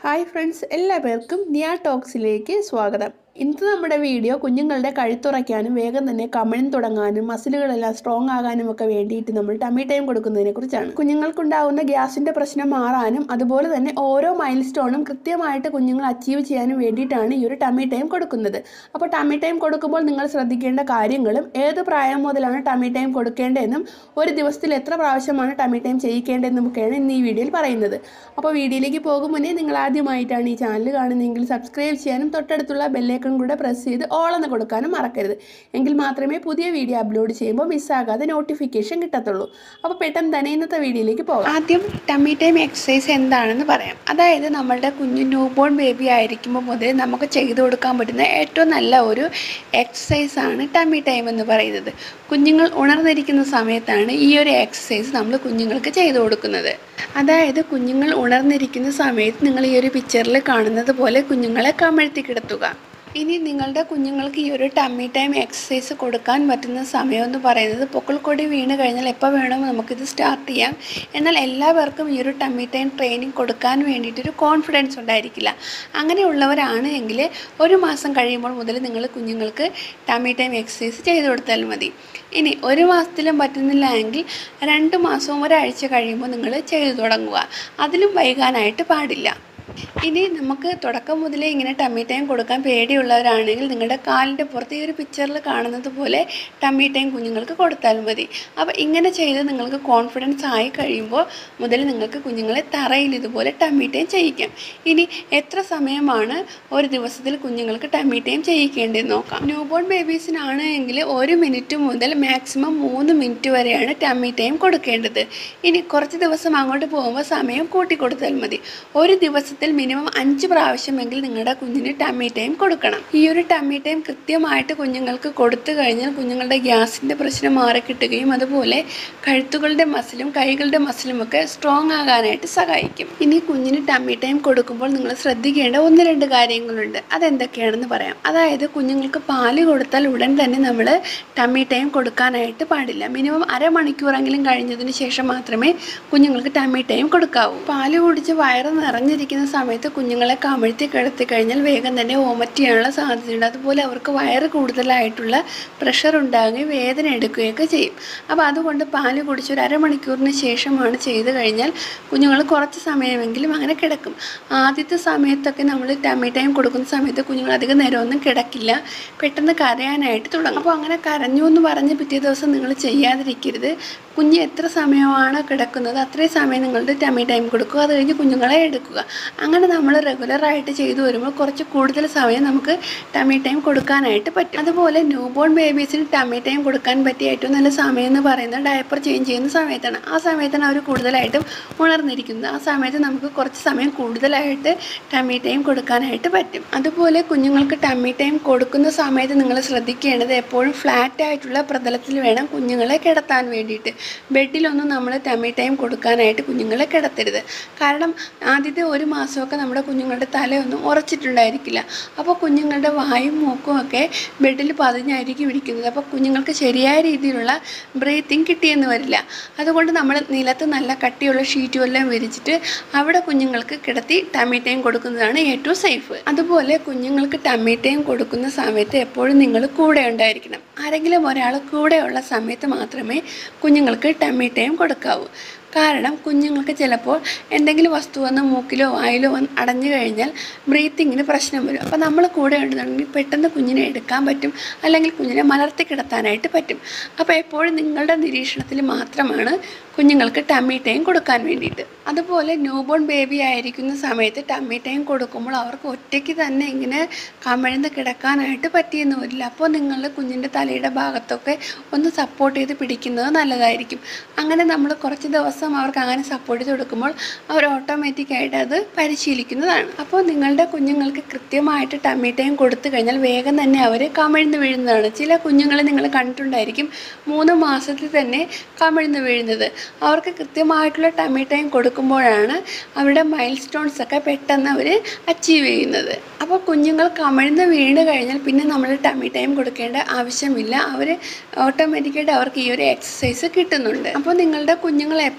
hi friends എല്ലാ പേർക്കും നിയ ടോക്സിലേക്ക് സ്വാഗതം ഇന്നത്തെ നമ്മുടെ വീഡിയോ കുഞ്ഞുങ്ങളുടെ കഴുത്തുറയ്ക്കാനും വേഗം തന്നെ കമിഴ്ന്ന് തുടങ്ങാനും മസിലുകളെല്ലാം സ്ട്രോങ് ആകാനും ഒക്കെ വേണ്ടിയിട്ട് നമ്മൾ ടമ്മി ടൈം കൊടുക്കുന്നതിനെ കുറിച്ചാണ് കുഞ്ഞുങ്ങൾക്കുണ്ടാവുന്ന ഗ്യാസിൻ്റെ പ്രശ്നം മാറാനും അതുപോലെ തന്നെ ഓരോ മൈൽ സ്റ്റോണും കൃത്യമായിട്ട് കുഞ്ഞുങ്ങൾ അച്ചീവ് ചെയ്യാനും വേണ്ടിയിട്ടാണ് ഈ ഒരു ടമ്മി ടൈം കൊടുക്കുന്നത് അപ്പോൾ ടമ്മി ടൈം കൊടുക്കുമ്പോൾ നിങ്ങൾ ശ്രദ്ധിക്കേണ്ട കാര്യങ്ങളും ഏത് പ്രായം മുതലാണ് ടമ്മി ടൈം കൊടുക്കേണ്ടതെന്നും ഒരു ദിവസത്തിൽ എത്ര പ്രാവശ്യമാണ് ടമ്മി ടൈം ചെയ്യിക്കേണ്ടതെന്നും ഒക്കെയാണ് ഇന്ന് ഈ വീഡിയോയിൽ പറയുന്നത് അപ്പോൾ വീഡിയോയിലേക്ക് പോകും മുന്നേ നിങ്ങൾ ആദ്യമായിട്ടാണ് ഈ ചാനൽ കാണുന്നതെങ്കിൽ സബ്സ്ക്രൈബ് ചെയ്യാനും തൊട്ടടുത്തുള്ള ബെല്ലേക്കൺ കൂടെ പ്രസ് ചെയ്ത് ഓൾ എന്ന് കൊടുക്കാനും മറക്കരുത് എങ്കിൽ മാത്രമേ പുതിയ വീഡിയോ അപ്ലോഡ് ചെയ്യുമ്പോൾ മിസ്സാകാതെ നോട്ടിഫിക്കേഷൻ കിട്ടത്തുള്ളൂ അപ്പോൾ പെട്ടെന്ന് തന്നെ ഇന്നത്തെ വീഡിയോയിലേക്ക് പോകാം ആദ്യം ടമ്മി ടൈം എക്സസൈസ് എന്താണെന്ന് പറയാം അതായത് നമ്മളുടെ കുഞ്ഞു ന്യൂ ബോൺ ബേബി ആയിരിക്കുമ്പോൾ മുതൽ നമുക്ക് ചെയ്തു കൊടുക്കാൻ പറ്റുന്ന ഏറ്റവും നല്ല ഒരു എക്സസൈസ് ആണ് ടമ്മി ടൈം എന്ന് പറയുന്നത് കുഞ്ഞുങ്ങൾ ഉണർന്നിരിക്കുന്ന സമയത്താണ് ഈ ഒരു എക്സസൈസ് നമ്മൾ കുഞ്ഞുങ്ങൾക്ക് ചെയ്തു കൊടുക്കുന്നത് അതായത് കുഞ്ഞുങ്ങൾ ഉണർന്നിരിക്കുന്ന സമയത്ത് നിങ്ങൾ ഈ ഒരു പിക്ചറിൽ കാണുന്നത് പോലെ കുഞ്ഞുങ്ങളെ കമഴ്ത്തി കിടത്തുക ഇനി നിങ്ങളുടെ കുഞ്ഞുങ്ങൾക്ക് ഈ ഒരു ടമ്മി ടൈം എക്സസൈസ് കൊടുക്കാൻ പറ്റുന്ന സമയം എന്ന് പറയുന്നത് പൊക്കിൾക്കൊടി വീണ് കഴിഞ്ഞാൽ എപ്പോൾ വേണമോ നമുക്കിത് സ്റ്റാർട്ട് ചെയ്യാം എന്നാൽ എല്ലാവർക്കും ഈ ഒരു ടമ്മി ടൈം ട്രെയിനിങ് കൊടുക്കാൻ വേണ്ടിയിട്ടൊരു കോൺഫിഡൻസ് ഉണ്ടായിരിക്കില്ല അങ്ങനെയുള്ളവരാണ് എങ്കിൽ ഒരു മാസം കഴിയുമ്പോൾ മുതൽ നിങ്ങൾ കുഞ്ഞുങ്ങൾക്ക് ടമ്മി ടൈം എക്സസൈസ് ചെയ്ത് കൊടുത്താൽ മതി ഇനി ഒരു മാസത്തിലും പറ്റുന്നില്ല എങ്കിൽ രണ്ട് മാസവും ഒരാഴ്ച കഴിയുമ്പോൾ നിങ്ങൾ ചെയ്തു തുടങ്ങുക അതിലും വൈകാനായിട്ട് പാടില്ല ഇനി നമുക്ക് തുടക്കം മുതലേ ഇങ്ങനെ ടമ്മി ടൈം കൊടുക്കാൻ പേടിയുള്ളവരാണെങ്കിൽ നിങ്ങളുടെ കാലിൻ്റെ പുറത്ത് ഈ ഒരു പിക്ചറിൽ കാണുന്നത് പോലെ ടമ്മി ടൈം കുഞ്ഞുങ്ങൾക്ക് കൊടുത്താൽ മതി അപ്പോൾ ഇങ്ങനെ ചെയ്ത് നിങ്ങൾക്ക് കോൺഫിഡൻസ് ആയി കഴിയുമ്പോൾ മുതൽ നിങ്ങൾക്ക് കുഞ്ഞുങ്ങളെ തറയിൽ ഇതുപോലെ ടമ്മി ടൈം ചെയ്യിക്കാം ഇനി എത്ര സമയമാണ് ഒരു ദിവസത്തിൽ കുഞ്ഞുങ്ങൾക്ക് ടമ്മി ടൈം ചെയ്യിക്കേണ്ടതെന്ന് നോക്കാം ന്യൂ ബോൺ ബേബീസിനാണ് എങ്കിൽ ഒരു മിനിറ്റ് മുതൽ മാക്സിമം മൂന്ന് മിനിറ്റ് വരെയാണ് ടമ്മി ടൈം കൊടുക്കേണ്ടത് ഇനി കുറച്ച് ദിവസം അങ്ങോട്ട് പോകുമ്പോൾ സമയം കൂട്ടി കൊടുത്താൽ മതി ഒരു ദിവസത്തിൽ മിനിമം അഞ്ച് പ്രാവശ്യമെങ്കിൽ നിങ്ങളുടെ കുഞ്ഞിന് ടമ്മി ടൈം കൊടുക്കണം ഈ ഒരു ടമ്മി ടൈം കൃത്യമായിട്ട് കുഞ്ഞുങ്ങൾക്ക് കൊടുത്തു കഴിഞ്ഞാൽ കുഞ്ഞുങ്ങളുടെ ഗ്യാസിൻ്റെ പ്രശ്നം മാറിക്കിട്ടുകയും അതുപോലെ കഴുത്തുകളുടെ മസിലും കൈകളുടെ മസിലും ഒക്കെ സ്ട്രോങ് ആകാനായിട്ട് സഹായിക്കും ഇനി കുഞ്ഞിന് ടമ്മി ടൈം കൊടുക്കുമ്പോൾ നിങ്ങൾ ശ്രദ്ധിക്കേണ്ട ഒന്ന് രണ്ട് കാര്യങ്ങളുണ്ട് അതെന്തൊക്കെയാണെന്ന് പറയാം അതായത് കുഞ്ഞുങ്ങൾക്ക് പാല് കൊടുത്താൽ ഉടൻ തന്നെ നമ്മൾ ടമ്മി ടൈം കൊടുക്കാനായിട്ട് പാടില്ല മിനിമം അരമണിക്കൂറെങ്കിലും കഴിഞ്ഞതിന് ശേഷം മാത്രമേ കുഞ്ഞുങ്ങൾക്ക് ടമ്മി ടൈം കൊടുക്കാവൂ പാല് കുടിച്ച് വയറ് നിറഞ്ഞിരിക്കുന്ന സമയത്ത് കുഞ്ഞുങ്ങളെ കമിഴ്ത്തി കിടത്തി കഴിഞ്ഞാൽ വേഗം തന്നെ വോമിറ്റ് ചെയ്യാനുള്ള സാധ്യതയുണ്ട് അതുപോലെ അവർക്ക് വയറ് കൂടുതലായിട്ടുള്ള പ്രഷർ ഉണ്ടാകുകയും വേദന എടുക്കുകയൊക്കെ ചെയ്യും അപ്പോൾ അതുകൊണ്ട് പാല് കുടിച്ച് ഒരു അരമണിക്കൂറിന് ശേഷമാണ് ചെയ്ത് കഴിഞ്ഞാൽ കുഞ്ഞുങ്ങൾ കുറച്ച് സമയമെങ്കിലും അങ്ങനെ കിടക്കും ആദ്യത്തെ സമയത്തൊക്കെ നമ്മൾ ടമ്മി ടൈം കൊടുക്കുന്ന സമയത്ത് കുഞ്ഞുങ്ങൾ അധികം നേരമൊന്നും കിടക്കില്ല പെട്ടെന്ന് കരയാനായിട്ട് തുടങ്ങും അപ്പോൾ അങ്ങനെ കരഞ്ഞു എന്ന് പറഞ്ഞ് പിറ്റേ ദിവസം നിങ്ങൾ ചെയ്യാതിരിക്കരുത് കുഞ്ഞ് എത്ര സമയമാണ് കിടക്കുന്നത് അത്രയും സമയം നിങ്ങളുടെ ടമ്മി ടൈം കൊടുക്കുക അത് കഴിഞ്ഞ് കുഞ്ഞുങ്ങളെ എടുക്കുക അങ്ങനെ നമ്മൾ റെഗുലറായിട്ട് ചെയ്തു വരുമ്പോൾ കുറച്ച് കൂടുതൽ സമയം നമുക്ക് ടമ്മി ടൈം കൊടുക്കാനായിട്ട് പറ്റും അതുപോലെ ന്യൂ ബോൺ ബേബീസിന് ടമ്മി ടൈം കൊടുക്കാൻ പറ്റിയ ഏറ്റവും നല്ല സമയം എന്ന് പറയുന്നത് ഡയപ്പർ ചേഞ്ച് ചെയ്യുന്ന സമയത്താണ് ആ സമയത്താണ് അവർ കൂടുതലായിട്ടും ഉണർന്നിരിക്കുന്നത് ആ സമയത്ത് നമുക്ക് കുറച്ച് സമയം കൂടുതലായിട്ട് ടമ്മി ടൈം കൊടുക്കാനായിട്ട് പറ്റും അതുപോലെ കുഞ്ഞുങ്ങൾക്ക് ടമ്മി ടൈം കൊടുക്കുന്ന സമയത്ത് നിങ്ങൾ ശ്രദ്ധിക്കേണ്ടത് എപ്പോഴും ഫ്ലാറ്റ് ആയിട്ടുള്ള പ്രതലത്തിൽ വേണം കുഞ്ഞുങ്ങളെ കിടത്താൻ വേണ്ടിയിട്ട് ബെഡിലൊന്നും നമ്മൾ ടമ്മി ടൈം കൊടുക്കാനായിട്ട് കുഞ്ഞുങ്ങളെ കിടത്തരുത് കാരണം ആദ്യത്തെ ഒരു മാസമൊക്കെ നമ്മുടെ കുഞ്ഞുങ്ങളുടെ തലയൊന്നും ഉറച്ചിട്ടുണ്ടായിരിക്കില്ല അപ്പോൾ കുഞ്ഞുങ്ങളുടെ വായും മൂക്കും ഒക്കെ ബെഡിൽ പതിഞ്ഞായിരിക്കും ഇരിക്കുന്നത് അപ്പോൾ കുഞ്ഞുങ്ങൾക്ക് ശരിയായ രീതിയിലുള്ള ബ്രീത്തിങ് കിട്ടിയെന്ന് വരില്ല അതുകൊണ്ട് നമ്മൾ നിലത്ത് നല്ല കട്ടിയുള്ള ഷീറ്റ് വല്ലതും വിരിച്ചിട്ട് അവിടെ കുഞ്ഞുങ്ങൾക്ക് കിടത്തി ടമ്മി ടൈം കൊടുക്കുന്നതാണ് ഏറ്റവും സേഫ് അതുപോലെ കുഞ്ഞുങ്ങൾക്ക് ടമ്മി ടൈം കൊടുക്കുന്ന സമയത്ത് എപ്പോഴും നിങ്ങൾ കൂടെ ഉണ്ടായിരിക്കണം ആരെങ്കിലും ഒരാൾ കൂടെയുള്ള സമയത്ത് മാത്രമേ കുഞ്ഞുങ്ങൾക്ക് ടമ്മി ടൈം കൊടുക്കാവൂ കാരണം കുഞ്ഞുങ്ങൾക്ക് ചിലപ്പോൾ എന്തെങ്കിലും വസ്തു വന്ന് മൂക്കിലോ വായിലോ വന്ന് അടഞ്ഞു കഴിഞ്ഞാൽ ബ്രീത്തിങ്ങിന് പ്രശ്നം വരും അപ്പോൾ നമ്മൾ കൂടെ ഉണ്ടെന്നുണ്ടെങ്കിൽ പെട്ടെന്ന് കുഞ്ഞിനെ എടുക്കാൻ പറ്റും അല്ലെങ്കിൽ കുഞ്ഞിനെ മലർത്തി കിടത്താനായിട്ട് പറ്റും അപ്പോൾ എപ്പോഴും നിങ്ങളുടെ നിരീക്ഷണത്തിൽ മാത്രമാണ് കുഞ്ഞുങ്ങൾക്ക് ടമ്മി ടൈം കൊടുക്കാൻ വേണ്ടിയിട്ട് അതുപോലെ ന്യൂബോൺ ബേബി ആയിരിക്കുന്ന സമയത്ത് ടമ്മി ടൈം കൊടുക്കുമ്പോൾ അവർക്ക് ഒറ്റയ്ക്ക് തന്നെ ഇങ്ങനെ കമിഴ്ന്ന് കിടക്കാനായിട്ട് പറ്റിയെന്ന് വരില്ല അപ്പോൾ നിങ്ങളുടെ കുഞ്ഞിൻ്റെ തലയുടെ ഭാഗത്തൊക്കെ ഒന്ന് സപ്പോർട്ട് ചെയ്ത് പിടിക്കുന്നത് നല്ലതായിരിക്കും അങ്ങനെ നമ്മൾ കുറച്ച് ദിവസം അവർക്ക് അങ്ങനെ സപ്പോർട്ട് ചെയ്ത് കൊടുക്കുമ്പോൾ അവർ ഓട്ടോമാറ്റിക്കായിട്ട് അത് പരിശീലിക്കുന്നതാണ് അപ്പോൾ നിങ്ങളുടെ കുഞ്ഞുങ്ങൾക്ക് കൃത്യമായിട്ട് ടമ്മി ടൈം കൊടുത്തു കഴിഞ്ഞാൽ വേഗം തന്നെ അവർ കമിഴ്ന്ന് വീഴുന്നതാണ് ചില കുഞ്ഞുങ്ങളെ നിങ്ങൾ കണ്ടിട്ടുണ്ടായിരിക്കും മൂന്ന് മാസത്തിൽ തന്നെ കമിഴ്ന്ന് വീഴുന്നത് അവർക്ക് കൃത്യമായിട്ടുള്ള ടമ്മി ടൈം കൊടുക്കുമ്പോഴാണ് അവരുടെ മൈൽ സ്റ്റോൺസ് ഒക്കെ പെട്ടെന്ന് അവർ അച്ചീവ് ചെയ്യുന്നത് അപ്പോൾ കുഞ്ഞുങ്ങൾ കമിഴ്ന്ന് വീണ് കഴിഞ്ഞാൽ പിന്നെ നമ്മൾ ടമ്മി ടൈം കൊടുക്കേണ്ട ആവശ്യമില്ല അവർ ഓട്ടോമാറ്റിക്കായിട്ട് അവർക്ക് ഈ ഒരു എക്സസൈസ് കിട്ടുന്നുണ്ട് അപ്പോൾ നിങ്ങളുടെ കുഞ്ഞുങ്ങൾ എപ്പോൾ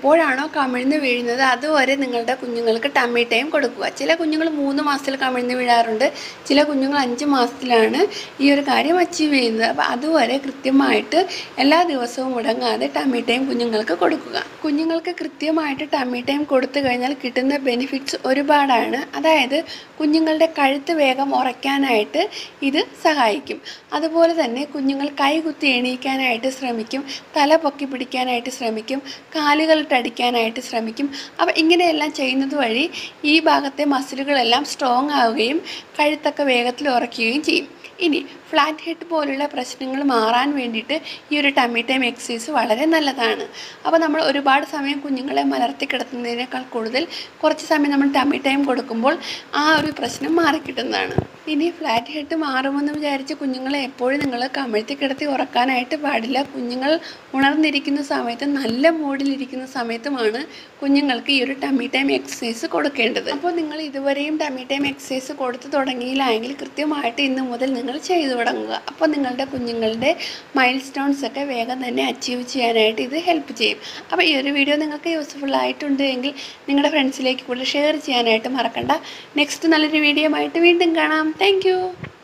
എപ്പോഴാണോ കമിഴ്ന്ന് വീഴുന്നത് അതുവരെ നിങ്ങളുടെ കുഞ്ഞുങ്ങൾക്ക് ടമ്മി ടൈം കൊടുക്കുക ചില കുഞ്ഞുങ്ങൾ മൂന്ന് മാസത്തിൽ കമിഴ്ന്ന് വീഴാറുണ്ട് ചില കുഞ്ഞുങ്ങൾ അഞ്ച് മാസത്തിലാണ് ഈ ഒരു കാര്യം അച്ചീവ് ചെയ്യുന്നത് അപ്പോൾ അതുവരെ കൃത്യമായിട്ട് എല്ലാ ദിവസവും മുടങ്ങാതെ ടമ്മി ടൈം കുഞ്ഞുങ്ങൾക്ക് കൊടുക്കുക കുഞ്ഞുങ്ങൾക്ക് കൃത്യമായിട്ട് ടമ്മി ടൈം കൊടുത്തു കഴിഞ്ഞാൽ കിട്ടുന്ന ബെനിഫിറ്റ്സ് ഒരുപാടാണ് അതായത് കുഞ്ഞുങ്ങളുടെ കഴുത്ത് വേഗം ഉറയ്ക്കാനായിട്ട് ഇത് സഹായിക്കും അതുപോലെ തന്നെ കുഞ്ഞുങ്ങൾ കൈകുത്തി എണീക്കാനായിട്ട് ശ്രമിക്കും തല പൊക്കി പിടിക്കാനായിട്ട് ശ്രമിക്കും കാലുകളിട്ടടിക്കാനായിട്ട് ശ്രമിക്കും അപ്പോൾ ഇങ്ങനെയെല്ലാം ചെയ്യുന്നത് വഴി ഈ ഭാഗത്തെ മസിലുകളെല്ലാം സ്ട്രോങ് ആവുകയും കഴുത്തൊക്കെ വേഗത്തിൽ ഉറയ്ക്കുകയും ചെയ്യും ഇനി ഫ്ലാറ്റ് ഹെഡ് പോലുള്ള പ്രശ്നങ്ങൾ മാറാൻ വേണ്ടിയിട്ട് ഈ ഒരു ടമ്മി ടൈം എക്സസൈസ് വളരെ നല്ലതാണ് അപ്പോൾ നമ്മൾ ഒരുപാട് സമയം കുഞ്ഞുങ്ങളെ മലർത്തി കിടത്തുന്നതിനേക്കാൾ കൂടുതൽ കുറച്ച് സമയം നമ്മൾ ടമ്മി ടൈം കൊടുക്കുമ്പോൾ ആ ഒരു പ്രശ്നം മാറിക്കിട്ടുന്നതാണ് ഇനി ഫ്ലാറ്റ് ഹെഡ് മാറുമെന്ന് വിചാരിച്ച് കുഞ്ഞുങ്ങളെ എപ്പോഴും നിങ്ങൾ കമിഴ്ത്തി കിടത്തി ഉറക്കാനായിട്ട് പാടില്ല കുഞ്ഞുങ്ങൾ ഉണർന്നിരിക്കുന്ന സമയത്ത് നല്ല മൂഡിലിരിക്കുന്ന സമയത്തുമാണ് കുഞ്ഞുങ്ങൾക്ക് ഈ ഒരു ടമ്മി ടൈം എക്സസൈസ് കൊടുക്കേണ്ടത് അപ്പോൾ നിങ്ങൾ ഇതുവരെയും ടമ്മി ടൈം എക്സസൈസ് കൊടുത്തു തുടങ്ങിയില്ല എങ്കിൽ കൃത്യമായിട്ട് ഇന്ന് മുതൽ നിങ്ങൾ ചെയ്തു തുടങ്ങുക അപ്പോൾ നിങ്ങളുടെ കുഞ്ഞുങ്ങളുടെ മൈൽ സ്റ്റോൺസ് ഒക്കെ വേഗം തന്നെ അച്ചീവ് ചെയ്യാനായിട്ട് ഇത് ഹെൽപ്പ് ചെയ്യും അപ്പോൾ ഈ ഒരു വീഡിയോ നിങ്ങൾക്ക് യൂസ്ഫുൾ ആയിട്ടുണ്ട് എങ്കിൽ നിങ്ങളുടെ ഫ്രണ്ട്സിലേക്ക് കൂടുതൽ ഷെയർ ചെയ്യാനായിട്ട് മറക്കണ്ട നെക്സ്റ്റ് നല്ലൊരു വീഡിയോ ആയിട്ട് വീണ്ടും കാണാം താങ്ക്